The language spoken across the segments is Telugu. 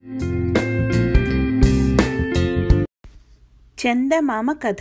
చందమామ కథ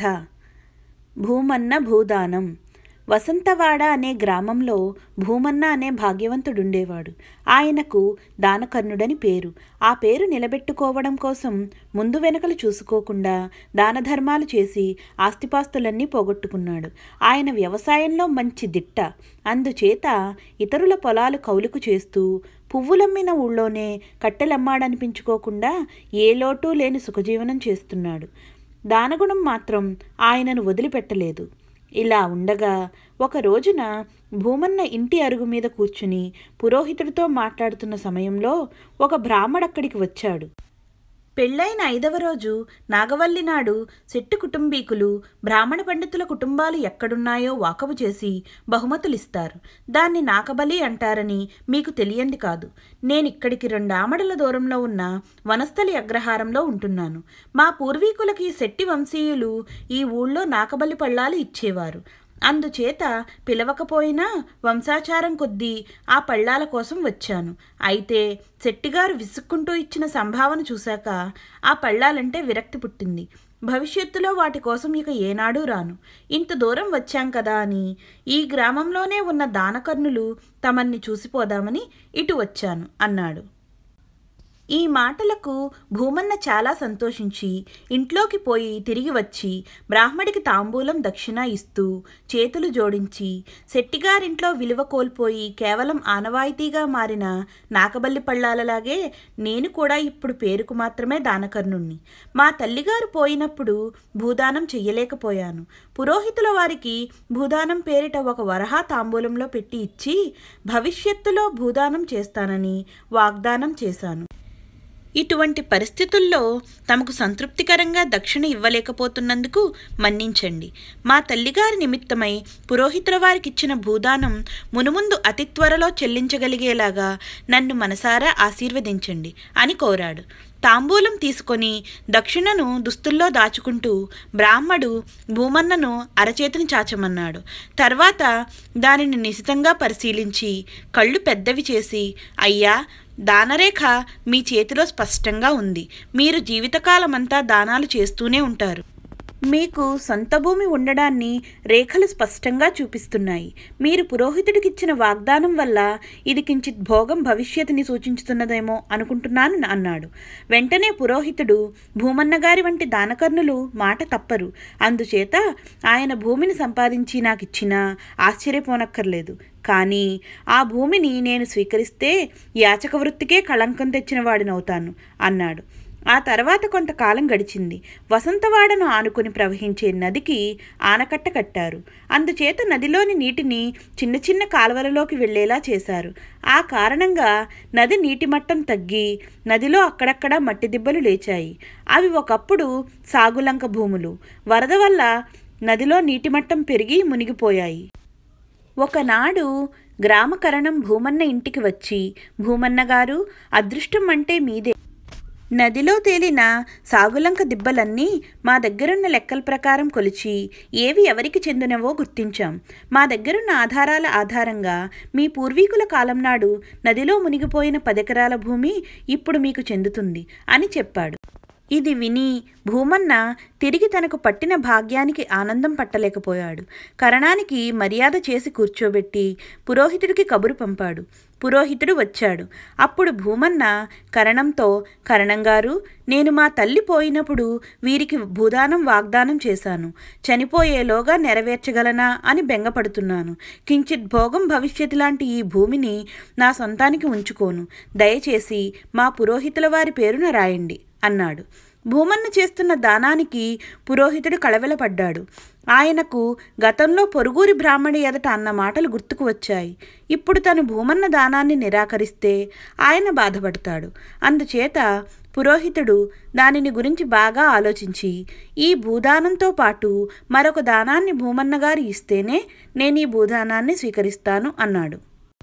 భూమన్న భూదానం వసంతవాడ అనే గ్రామంలో భూమన్న అనే భాగ్యవంతుడుండేవాడు ఆయనకు దానకర్ణుడని పేరు ఆ పేరు నిలబెట్టుకోవడం కోసం ముందు వెనకలు చూసుకోకుండా దాన ధర్మాలు చేసి ఆస్తిపాస్తులన్నీ పోగొట్టుకున్నాడు ఆయన వ్యవసాయంలో మంచి దిట్ట అందుచేత ఇతరుల పొలాలు కౌలుకు చేస్తూ పువ్వులమ్మిన ఊళ్ళోనే కట్టెలమ్మాడనిపించుకోకుండా ఏ లోటు లేని సుఖజీవనం చేస్తున్నాడు దానగుణం మాత్రం ఆయనను వదిలిపెట్టలేదు ఇలా ఉండగా ఒక రోజున భూమన్న ఇంటి అరుగు మీద కూర్చుని పురోహితుడితో మాట్లాడుతున్న సమయంలో ఒక బ్రాహ్మడక్కడికి వచ్చాడు పెళ్ళైన ఐదవ రోజు నాగవల్లి నాడు శెట్టి కుటుంబీకులు బ్రాహ్మణ పండితుల కుటుంబాలు ఎక్కడున్నాయో వాకబు చేసి బహుమతులిస్తారు దాన్ని నాకబలి అంటారని మీకు తెలియంది కాదు నేనిక్కడికి రెండు ఆమడల దూరంలో ఉన్న వనస్థలి అగ్రహారంలో ఉంటున్నాను మా పూర్వీకులకి శెట్టి వంశీయులు ఈ ఊళ్ళో నాకబలి పళ్ళాలు ఇచ్చేవారు అందుచేత పిలవకపోయినా వంశాచారం కొద్దీ ఆ పళ్ళాల కోసం వచ్చాను అయితే శెట్టిగారు విసుక్కుంటూ ఇచ్చిన సంభావన చూశాక ఆ పళ్ళాలంటే విరక్తి పుట్టింది భవిష్యత్తులో వాటి కోసం ఇక ఏనాడూ రాను ఇంత దూరం వచ్చాం కదా అని ఈ గ్రామంలోనే ఉన్న దానకర్ణులు తమన్ని చూసిపోదామని ఇటు వచ్చాను అన్నాడు ఈ మాటలకు భూమన్న చాలా సంతోషించి ఇంట్లోకి పోయి తిరిగి వచ్చి బ్రాహ్మడికి తాంబూలం దక్షిణ ఇస్తూ చేతులు జోడించి శెట్టిగారింట్లో విలువ కోల్పోయి కేవలం ఆనవాయితీగా మారిన నాకబల్లి పళ్ళాలలాగే నేను కూడా ఇప్పుడు పేరుకు మాత్రమే దానకర్ణుణ్ణి మా తల్లిగారు పోయినప్పుడు భూదానం చెయ్యలేకపోయాను పురోహితుల వారికి భూదానం పేరిట ఒక వరహా తాంబూలంలో పెట్టి ఇచ్చి భవిష్యత్తులో భూదానం చేస్తానని వాగ్దానం చేశాను ఇటువంటి పరిస్థితుల్లో తమకు సంతృప్తికరంగా దక్షిణ ఇవ్వలేకపోతున్నందుకు మన్నించండి మా తల్లిగారి నిమిత్తమై పురోహితుల వారికిచ్చిన భూదానం మునుముందు అతి త్వరలో చెల్లించగలిగేలాగా నన్ను మనసారా ఆశీర్వదించండి అని కోరాడు తాంబూలం తీసుకొని దక్షిణను దుస్తుల్లో దాచుకుంటూ బ్రాహ్మడు భూమన్నను అరచేతిని చాచమన్నాడు తర్వాత దానిని నిశితంగా పరిశీలించి కళ్ళు పెద్దవి చేసి అయ్యా దానరేఖ మీ చేతిలో స్పష్టంగా ఉంది మీరు జీవితకాలమంతా దానాలు చేస్తూనే ఉంటారు మీకు సొంత భూమి ఉండడాన్ని రేఖలు స్పష్టంగా చూపిస్తున్నాయి మీరు పురోహితుడికిచ్చిన వాగ్దానం వల్ల ఇది కించిత్ భోగం భవిష్యత్తుని సూచించుతున్నదేమో అనుకుంటున్నాను అన్నాడు వెంటనే పురోహితుడు భూమన్నగారి వంటి దానకర్ణులు మాట తప్పరు అందుచేత ఆయన భూమిని సంపాదించి నాకు ఇచ్చినా ఆశ్చర్యపోనక్కర్లేదు కానీ ఆ భూమిని నేను స్వీకరిస్తే యాచక వృత్తికే కళంకం తెచ్చిన వాడినవుతాను అన్నాడు ఆ తర్వాత కొంతకాలం గడిచింది వసంతవాడను ఆనుకుని ప్రవహించే నదికి ఆనకట్ట కట్టారు అందుచేత నదిలోని నీటిని చిన్న చిన్న కాలువలలోకి వెళ్లేలా చేశారు ఆ కారణంగా నది నీటి మట్టం తగ్గి నదిలో అక్కడక్కడ మట్టి దిబ్బలు లేచాయి అవి ఒకప్పుడు సాగులంక భూములు వరద వల్ల నదిలో నీటి మట్టం పెరిగి మునిగిపోయాయి ఒకనాడు గ్రామకరణం భూమన్న ఇంటికి వచ్చి భూమన్న గారు అదృష్టం అంటే మీదే నదిలో తేలిన సాగులంక దిబ్బలన్నీ మా దగ్గరున్న లెక్కల ప్రకారం కొలిచి ఏవి ఎవరికి చెందినవో గుర్తించాం మా దగ్గరున్న ఆధారాల ఆధారంగా మీ పూర్వీకుల కాలం నాడు నదిలో మునిగిపోయిన పదెకరాల భూమి ఇప్పుడు మీకు చెందుతుంది అని చెప్పాడు ఇది విని భూమన్న తిరిగి తనకు పట్టిన భాగ్యానికి ఆనందం పట్టలేకపోయాడు కరణానికి మర్యాద చేసి కూర్చోబెట్టి పురోహితుడికి కబురు పంపాడు పురోహితుడు వచ్చాడు అప్పుడు భూమన్న కరణంతో కరణంగారు నేను మా తల్లి పోయినప్పుడు వీరికి భూదానం వాగ్దానం చేశాను చనిపోయేలోగా నెరవేర్చగలనా అని బెంగపడుతున్నాను కించిత్ భోగం భవిష్యత్తు లాంటి ఈ భూమిని నా సొంతానికి ఉంచుకోను దయచేసి మా పురోహితుల వారి పేరున రాయండి అన్నాడు భూమన్న చేస్తున్న దానానికి పురోహితుడు కళవెలపడ్డాడు ఆయనకు గతంలో పొరుగురి బ్రాహ్మణి ఎదట అన్న మాటలు గుర్తుకు వచ్చాయి ఇప్పుడు తను భూమన్న దానాన్ని నిరాకరిస్తే ఆయన బాధపడతాడు అందుచేత పురోహితుడు దానిని గురించి బాగా ఆలోచించి ఈ భూదానంతో పాటు మరొక దానాన్ని భూమన్న గారు ఇస్తేనే నేను ఈ భూదానాన్ని స్వీకరిస్తాను అన్నాడు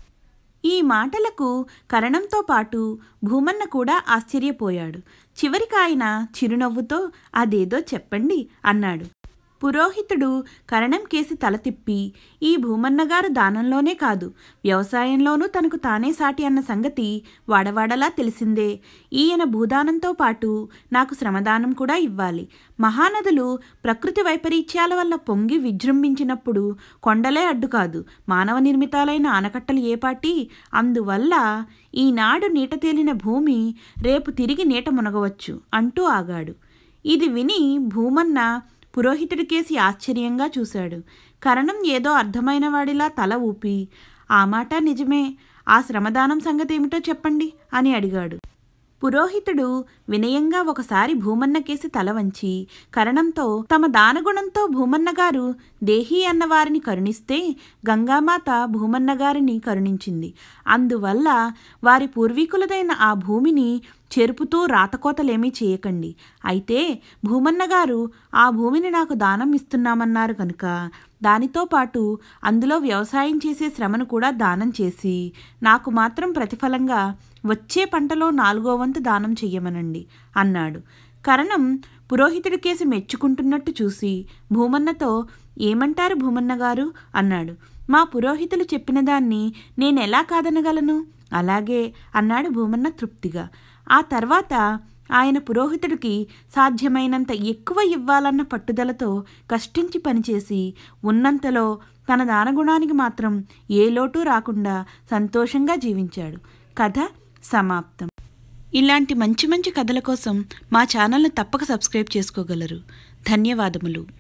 ఈ మాటలకు కరణంతో పాటు భూమన్న కూడా ఆశ్చర్యపోయాడు చివరికి ఆయన చిరునవ్వుతో అదేదో చెప్పండి అన్నాడు పురోహితుడు కరణం కేసి తల తిప్పి ఈ భూమన్నగారు దానంలోనే కాదు వ్యవసాయంలోనూ తనకు తానే సాటి అన్న సంగతి వాడవాడలా తెలిసిందే ఈయన భూదానంతో పాటు నాకు శ్రమదానం కూడా ఇవ్వాలి మహానదులు ప్రకృతి వైపరీత్యాల వల్ల పొంగి విజృంభించినప్పుడు కొండలే అడ్డు కాదు మానవ నిర్మితాలైన ఆనకట్టలు ఏపాటి అందువల్ల ఈనాడు నీట తేలిన భూమి రేపు తిరిగి నీట మునగవచ్చు అంటూ ఆగాడు ఇది విని భూమన్న పురోహితుడికేసి ఆశ్చర్యంగా చూశాడు కరణం ఏదో అర్థమైన వాడిలా తల ఊపి ఆ మాట నిజమే ఆ శ్రమదానం సంగతి ఏమిటో చెప్పండి అని అడిగాడు పురోహితుడు వినయంగా ఒకసారి భూమన్న కేసి తల వంచి కరణంతో తమ దానగుణంతో భూమన్న గారు దేహి అన్న వారిని కరుణిస్తే గంగామాత భూమన్న గారిని కరుణించింది అందువల్ల వారి పూర్వీకులదైన ఆ భూమిని చెరుపుతూ రాతకోతలేమీ చేయకండి అయితే భూమన్న గారు ఆ భూమిని నాకు దానం ఇస్తున్నామన్నారు కనుక దానితో పాటు అందులో వ్యవసాయం చేసే శ్రమను కూడా దానం చేసి నాకు మాత్రం ప్రతిఫలంగా వచ్చే పంటలో నాలుగో వంతు దానం చెయ్యమనండి అన్నాడు కరణం పురోహితుడి కేసి మెచ్చుకుంటున్నట్టు చూసి భూమన్నతో ఏమంటారు భూమన్న గారు అన్నాడు మా పురోహితులు చెప్పిన దాన్ని నేనెలా కాదనగలను అలాగే అన్నాడు భూమన్న తృప్తిగా ఆ తర్వాత ఆయన పురోహితుడికి సాధ్యమైనంత ఎక్కువ ఇవ్వాలన్న పట్టుదలతో కష్టించి పనిచేసి ఉన్నంతలో తన దానగుణానికి మాత్రం ఏ లోటు రాకుండా సంతోషంగా జీవించాడు కథ సమాప్తం ఇలాంటి మంచి మంచి కథల కోసం మా ఛానల్ను తప్పక సబ్స్క్రైబ్ చేసుకోగలరు ధన్యవాదములు